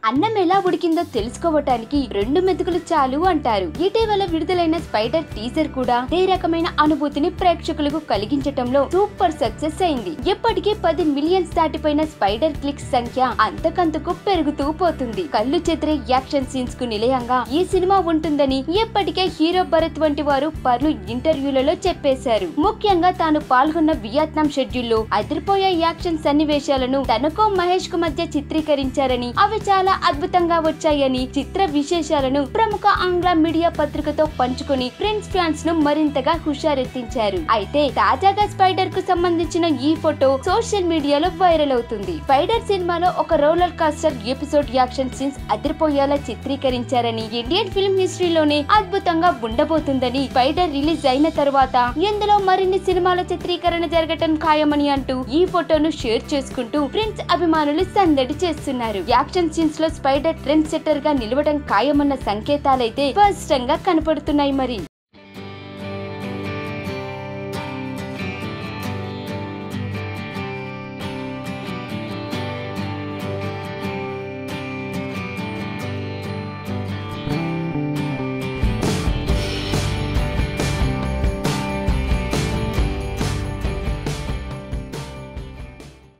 అన్నం ఎలా ఉడికిందో తెలుసుకోవటానికి రెండు మెతుకులు చాలు అంటారు ఇటీవల విడుదలైన స్పైడర్ టీజర్ కూడా అదే రకమైన అనుభూతిని ప్రేక్షకులకు కలిగించటంలో సూపర్ సక్సెస్ అయింది ఇప్పటికే పది మిలియన్స్ దాటిపోయిన స్పైడర్ క్లిక్స్ సంఖ్య అంతకంతకు పెరుగుతూ పోతుంది కళ్ళు చెదిరే యాక్షన్ సీన్స్ కు నిలయంగా ఈ సినిమా ఉంటుందని ఇప్పటికే హీరో భరత్ వంటి వారు పలు ఇంటర్వ్యూలలో చెప్పేశారు ముఖ్యంగా తాను పాల్గొన్న వియత్నాం షెడ్యూల్లో అదిరిపోయే యాక్షన్ సన్నివేశాలను తనకు మహేష్ కు మధ్య చిత్రీకరించారని అవి చాలా అద్భుతంగా వచ్చాయని చిత్ర విశేషాలను ప్రముఖ ఆంగ్ల మీడియా పత్రికతో పంచుకొని ప్రిన్స్ ఫ్యాన్స్ ను మరింతగా హుషారెత్తించారు అయితే తాజాగా స్పైడర్ కు సంబంధించిన ఈ ఫోటో సోషల్ మీడియాలో వైరల్ అవుతుంది స్పైడర్ సినిమాలో ఒక roller coaster episode action scenes అదిరిపోయేలా చిత్రీకరించారని ఇండియన్ ఫిల్మ్ హిస్టరీలోనే అద్భుతంగా ఉండబోతుందని స్పైడర్ రిలీజ్ అయిన తర్వాత ఇందులో మరిన్ని సినిమాల చిత్రీకరణ జరగటం ఖాయమని అంటూ ఈ ఫోటోను షేర్ చేసుకుంటూ ప్రిన్స్ అభిమానులు సందడి చేస్తున్నారు యాక్షన్ సీన్స్ లో స్పైడర్ ట్రెండ్ సెట్టర్ గా నిలవడం ఖాయమన్న సంకేతాలైతే స్పష్టంగా కనపడుతున్నాయి మరి